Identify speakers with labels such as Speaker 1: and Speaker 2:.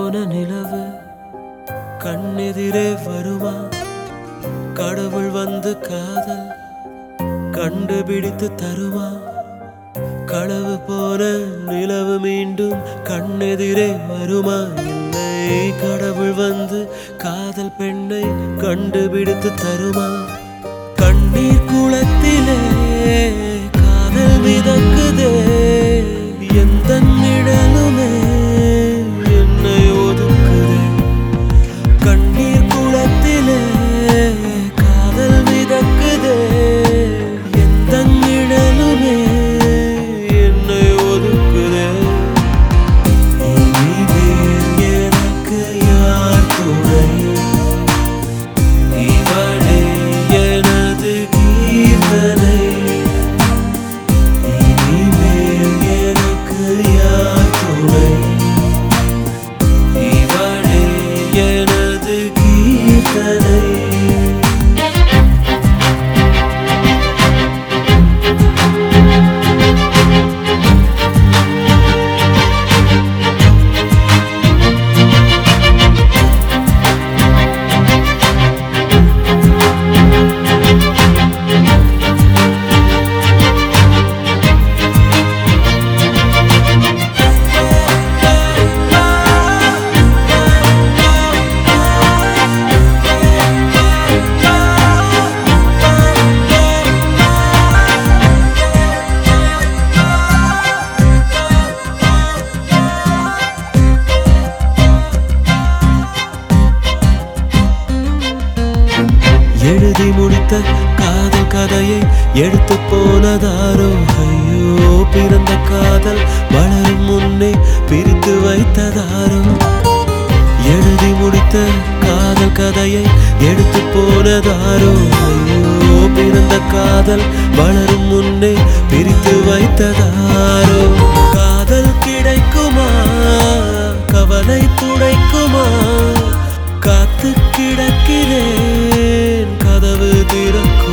Speaker 1: போன நிலவு கண்ணெதிரே வருமா கடவுள் வந்து காதல் கண்டுபிடித்து தருமா களவு போன நிலவு மீண்டும் கண்ணெதிரே வருமா இல்லை கடவுள் வந்து காதல் பெண்ணை கண்டுபிடித்து தருமா கண்ணீர் குளத்திலே காதல் மிதக்குதே எந்த நிழலுமே என்னை ஒதுக்குதே கண்ணீர் குளத்திலே காதல் மிதக்குதே எந்த நிழலுமே என்னை ஒதுக்குதே இனிமேல் எனக்கு யார் துணை இவளே எனது கீர்த்தனை இனிமேல் எனக்கு யார் துணை இவளே எனது கீர்த்தனை எழுதி முடித்த காதல் கதையை எடுத்து போனதாரோ ஐயோ பிறந்த காதல் வளரும் முன்னே பிரித்து வைத்ததாரோ எழுதி முடித்த காதல் கதையை எடுத்து போனதாரோ ஐயோ பிறந்த காதல் வளரும் முன்னே பிரித்து வைத்ததாரோ காதல் கிடைக்குமா கவலை துடைக்குமா காத்து கிடக்கிறேன் கதவு திறக்கும்